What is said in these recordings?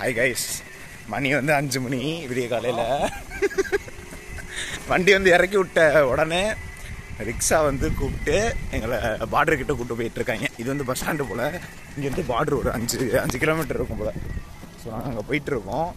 Hi guys மணி வந்து அஞ்சு மணி விடிய காலையில் வண்டி வந்து இறக்கி விட்ட உடனே ரிக்ஷா வந்து கூப்பிட்டு எங்களை பார்டர் கிட்ட கூப்பிட்டு போயிட்டு இருக்காங்க இது வந்து பஸ் ஸ்டாண்டு போல் இங்கேருந்து பார்டர் ஒரு அஞ்சு அஞ்சு கிலோமீட்டர் இருக்கும் போல் ஸோ நாங்கள் அங்கே போயிட்டுருக்கோம்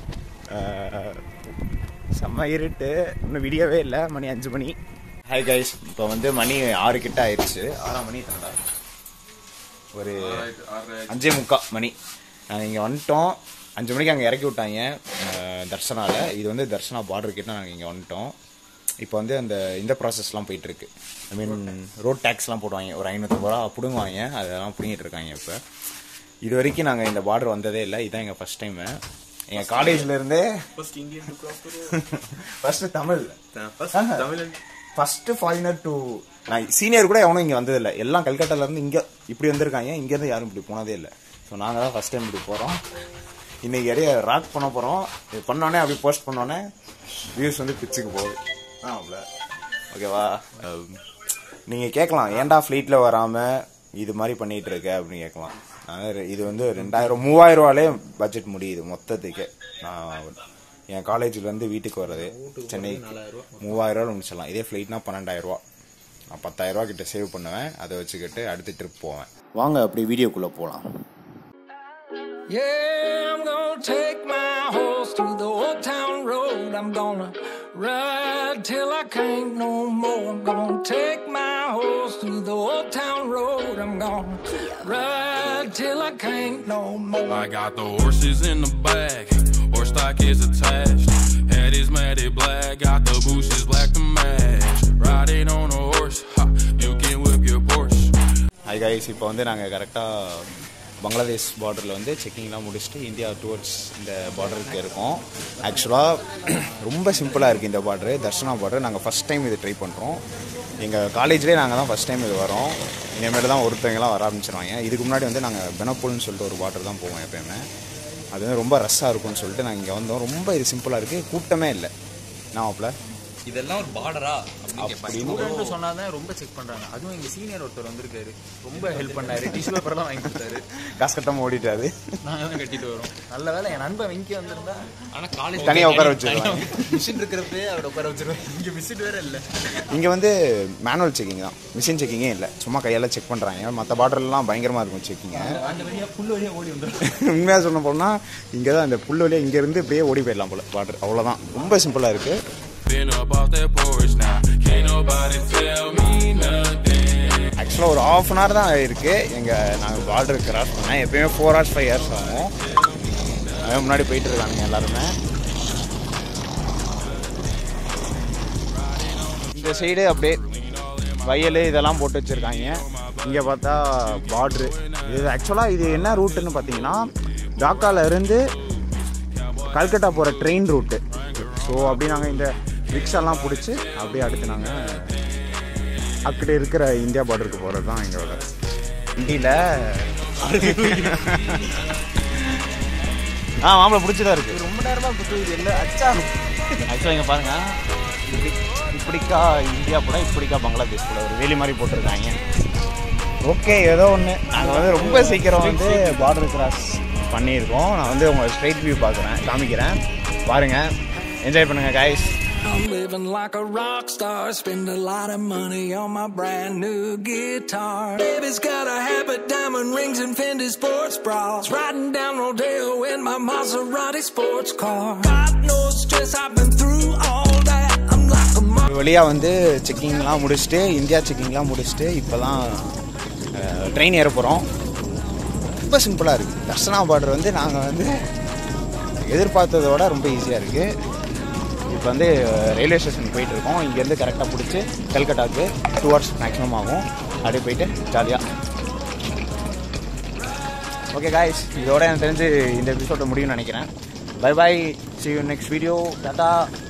செம்ம இருட்டு இன்னும் விடியவே இல்லை மணி அஞ்சு மணி ஹாய் கைஸ் இப்போ வந்து மணி ஆறு கிட்ட ஆயிடுச்சு ஆறாம் மணி தண்டா ஒரு அஞ்சே முக்கா மணி நாங்கள் இங்கே வந்துட்டோம் அஞ்சு மணிக்கு அங்கே இறக்கி விட்டாங்க அஹ், தர்சனால இது வந்து தர்சனா பார்டர் கிட்ட நாங்கள் இங்கே வந்துட்டோம் இப்போ வந்து அந்த இந்த ப்ராசஸ்லாம் போயிட்டு இருக்கு ஐ மீன் ரோட் டேக்ஸ்லாம் போடுவாங்க ஒரு ஐநூற்றம்பது ரூபா பிடுங்குவாங்க அதெல்லாம் பிடுங்கிட்டு இருக்காங்க இப்போ இது வரைக்கும் நாங்கள் இந்த பார்டர் வந்ததே இல்லை இதுதான் எங்கள் ஃபர்ஸ்ட் டைமு எங்கள் காலேஜ்ல இருந்தே first Tamil first foreigner to நான் சீனியர் கூட எவனும் இங்கே வந்ததில்லை எல்லாம் கல்கட்டால இருந்து இங்கே இப்படி வந்திருக்காங்க இங்கேருந்து யாரும் இப்படி போனதே இல்லை ஸோ நாங்கள் தான் ஃபர்ஸ்ட் டைம் இப்படி போகிறோம் இன்னைக்கு இடையே ராக் பண்ண போகிறோம் இது பண்ணோடனே அப்படி போஸ்ட் பண்ணோடனே வியூஸ் வந்து பிச்சுக்கு போகுது ஆ ஓகேவா நீங்கள் கேட்கலாம் ஏன்டா ஃப்ளைட்டில் வராமல் இது மாதிரி பண்ணிட்டு இருக்க அப்படின்னு கேட்கலாம் நான் இது வந்து ரெண்டாயிரம் மூவாயிரம் ரூபாலே பட்ஜெட் முடியுது மொத்தத்துக்கு நான் என் காலேஜ்லேருந்து வீட்டுக்கு வர்றது சென்னை மூவாயிரம் ரூபா முடிச்சிடலாம் இதே ஃப்ளைட்னா பன்னெண்டாயிரம் ரூபா நான் பத்தாயிரம் ரூபா கிட்ட சேவ் பண்ணுவேன் அதை வச்சுக்கிட்டு அடுத்த ட்ரிப் போவேன் வாங்க அப்படி வீடியோக்குள்ளே போகலாம் Yeah, I'm gonna take my horse through the old town road. I'm gonna ride till I can't no more. I'm gonna take my horse through the old town road. I'm gonna ride till I can't no more. I got the horses in the back, horse stock is attached. Head is matted black, got the bushes black to match. Riding on a horse, ha, you can whip your Porsche. Hi guys இப்போ வந்து நாங்கள் கரெக்டாக பங்களாதேஷ் பார்டரில் வந்து செக்கிங்லாம் முடிச்சுட்டு India towards இந்த பார்டருக்கு இருக்கோம் ஆக்சுவலாக ரொம்ப சிம்பிளாக இருக்குது இந்த பார்டரு தர்ஷனா பார்டர் நாங்கள் ஃபஸ்ட் டைம் இது ட்ரை பண்ணுறோம் எங்கள் காலேஜ்லேயே நாங்கள் தான் ஃபஸ்ட் டைம் இது வரோம் இனிமேல் தான் ஒருத்தவங்கலாம் வர ஆரம்பிச்சிருவாங்க இதுக்கு முன்னாடி வந்து நாங்கள் பெனப்பூல்னு சொல்லிட்டு ஒரு பார்டர் தான் போவோம் எப்பயுமே அது வந்து ரொம்ப ரஷ்ஷாக இருக்கும்னு சொல்லிட்டு நாங்கள் இங்கே வந்தோம் ரொம்ப இது சிம்பிளாக இருக்குது கூட்டமே இல்லை நான் அப்பல இதெல்லாம் ஒரு பார்டரா அப்படின்னு அப்படின்னு ஸ்டூடெண்ட் சொன்னாதான் ரொம்ப செக் பண்றாங்க அதுவும் எங்க சீனியர் ஒருத்தர் வந்திருக்காரு ரொம்ப ஹெல்ப் பண்ணாரு டிஷ்யூ பேப்பர் எல்லாம் வாங்கி கொடுத்தாரு காசு கட்டாமல் ஓடிட்டாரு நாங்க தான் கட்டிட்டு வரோம் நல்ல வேலை என் நண்பன் வெங்கி வந்திருந்தா ஆனா காலேஜ் தனியா உட்கார வச்சிருவாங்க. மிஷின் இருக்கிறப்பே அவரோட உட்கார வச்சிருவேன் இங்க மிஷின் வேற இல்ல இங்கே வந்து மேனுவல் செக்கிங் தான் மிஷின் செக்கிங்கே இல்லை சும்மா கையால் செக் பண்ணுறாங்க மற்ற பார்டர்லாம் பயங்கரமாக இருக்கும் செக்கிங்க அந்த வழியா புல் வழியா ஓடி வந்துடும் உண்மையாக சொல்ல போனால் இங்கே தான் இந்த புல் வழியாக இங்கேருந்து இப்படியே ஓடி போயிடலாம் போல பார்டர் அவ்வளோதான் ரொம்ப சிம்பிளாக இருக்குது Been up off that porch now, can't nobody tell me nothing. ஆக்சுவலாக ஒரு ஆஃப் அன் ஹவர் தான் இருக்குது எங்கள் நாங்கள் பார்டர் கிராஸ் பண்ணேன் எப்பயுமே ஃபோர் ஹவர்ஸ் ஃபைவ் ஹவர்ஸ் ஆகும் அதே முன்னாடி போயிட்டு இருக்கானுங்க எல்லாருமே இந்த சைடு அப்படியே வயல் இதெல்லாம் போட்டு வச்சுருக்காங்க இங்கே பார்த்தா பார்ட்ரு இது ஆக்சுவலாக இது என்ன ரூட்டுன்னு பார்த்தீங்கன்னா டாக்கால இருந்து கல்கட்டா போகிற ட்ரெயின் ரூட்டு ஸோ அப்படி நாங்கள் இந்த ரிக்ஷாலாம் பிடிச்சி அப்படியே அடுத்து நாங்கள் அக்கிட்ட இருக்கிற இந்தியா பார்டருக்கு போகிறது தான் எங்களோட வண்டியில் ஆ மாம்பழம் பிடிச்சதா இருக்கு ரொம்ப நேரமா குத்துது இல்ல அச்சா ஆக்சுவலாக இங்கே பாருங்க இப்படி இப்படிக்கா இந்தியா கூட இப்படிக்கா பங்களாதேஷ் கூட ஒரு வேலி மாதிரி போட்டிருக்காங்க ஓகே ஏதோ ஒன்று நாங்கள் வந்து ரொம்ப சீக்கிரம் வந்து பார்டர் கிராஸ் பண்ணியிருக்கோம் நான் வந்து உங்களை ஸ்ட்ரைட் வியூ பார்க்குறேன் காமிக்கிறேன் பாருங்கள் என்ஜாய் பண்ணுங்கள் guys I'm living like a rock star, spend a lot of money on my brand new guitar. Baby's got a habit, diamond rings and Fendi sports bras. Riding down Rodeo in my Maserati sports car. Got no stress, I've been through all that. I'm like a mo- வழியாக வந்து செக்கிங்லாம் முடிச்சுட்டு India செக்கிங்லாம் முடிச்சுட்டு இப்போ தான் train ஏற போகிறோம் ரொம்ப சிம்பிளாக இருக்குது தர்சனா பார்டர் வந்து நாங்கள் வந்து எதிர்பார்த்ததோட ரொம்ப ஈஸியாக இருக்குது இப்போ வந்து ரயில்வே ஸ்டேஷன் போயிட்டு இருக்கோம் இங்கேருந்து கரெக்டாக பிடிச்சி கல்கட்டாவுக்கு டூ ஹவர்ஸ் மேக்ஸிமம் ஆகும் அப்படியே போயிட்டு ஜாலியாக ஓகே காய்ஸ் இதோட எனக்கு தெரிஞ்சு இந்த எபிசோட முடியும்னு நினைக்கிறேன் bye bye see you next video tata